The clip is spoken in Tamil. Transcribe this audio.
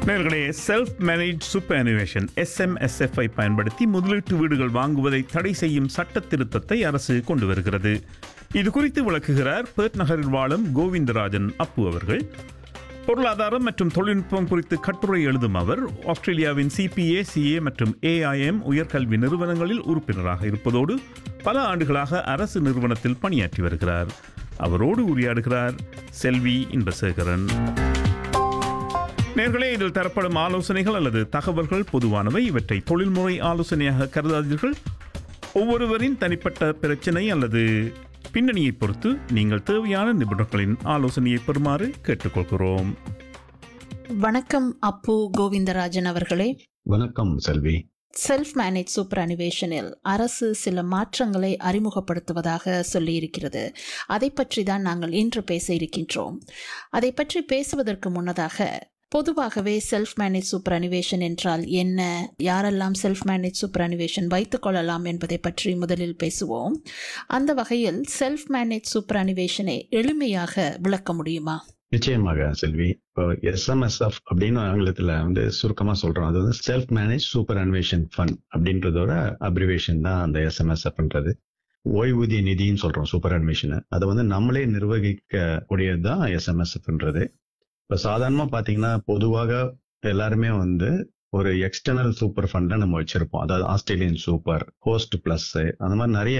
நேர்களே self manage superannuation SMSF ஐ பயன்படுத்தி முதலீட்டு வீடுகள் வாங்குவதை தடை செய்யும் சட்ட திருத்தத்தை அரசு கொண்டு வருகிறது இது குறித்து விளக்குகிறார் பேர்ட் நகரில் வாழும் கோவிந்தராஜன் அப்பு அவர்கள் பொருளாதாரம் மற்றும் தொழில்நுட்பம் குறித்து கட்டுரை எழுதும் அவர் ஆஸ்திரேலியாவின் சிபிஏ சிஏ மற்றும் ஏஐஎம் உயர்கல்வி நிறுவனங்களில் உறுப்பினராக இருப்பதோடு பல ஆண்டுகளாக அரசு நிறுவனத்தில் பணியாற்றி வருகிறார் அவரோடு உரையாடுகிறார் செல்வி இன்பசேகரன் நேர்களே இதில் தரப்படும் ஆலோசனைகள் அல்லது தகவல்கள் பொதுவானவை இவற்றை தொழில்முறை ஆலோசனையாக கருதாதீர்கள் ஒவ்வொருவரின் தனிப்பட்ட பிரச்சனை அல்லது பின்னணியை பொறுத்து நீங்கள் தேவையான நிபுணர்களின் ஆலோசனையை பெறுமாறு கேட்டுக்கொள்கிறோம் வணக்கம் அப்பு கோவிந்தராஜன் அவர்களே வணக்கம் செல்வி செல்ஃப் மேனேஜ் சூப்பர் அனிவேஷனில் அரசு சில மாற்றங்களை அறிமுகப்படுத்துவதாக சொல்லியிருக்கிறது அதை பற்றி தான் நாங்கள் இன்று பேச இருக்கின்றோம் அதை பற்றி பேசுவதற்கு முன்னதாக பொதுவாகவே செல்ஃப் மேனேஜ் சூப்பர் அனிவேஷன் என்றால் என்ன யாரெல்லாம் செல்ஃப் மேனேஜ் சூப்பர் அனிவேஷன் வைத்துக் கொள்ளலாம் என்பதை பற்றி முதலில் பேசுவோம் அந்த வகையில் செல்ஃப் மேனேஜ் சூப்பர் அனிவேஷனை எளிமையாக விளக்க முடியுமா நிச்சயமாக செல்வி இப்போ எஸ்எம்எஸ்எஃப் அப்படின்னு ஆங்கிலத்துல வந்து சுருக்கமா சொல்றோம் அது வந்து self manage superannuation fund அப்படின்றதோட அப்ரிவேஷன் தான் அந்த எஸ்எம்எஸ்எஃப்ன்றது ஓய்வூதிய நிதின்னு சொல்றோம் சூப்பர் அன்வேஷனை அதை வந்து நம்மளே நிர்வகிக்க கூடியது தான் எஸ்எம்எஸ்எஃப்ன்றது இப்போ சாதாரணமா பாத்தீங்கன்னா பொதுவாக எல்லாருமே வந்து ஒரு எக்ஸ்டர்னல் சூப்பர் ஃபண்டை நம்ம வச்சிருப்போம் அதாவது ஆஸ்திரேலியன் சூப்பர் ஹோஸ்ட் பிளஸ் அந்த மாதிரி நிறைய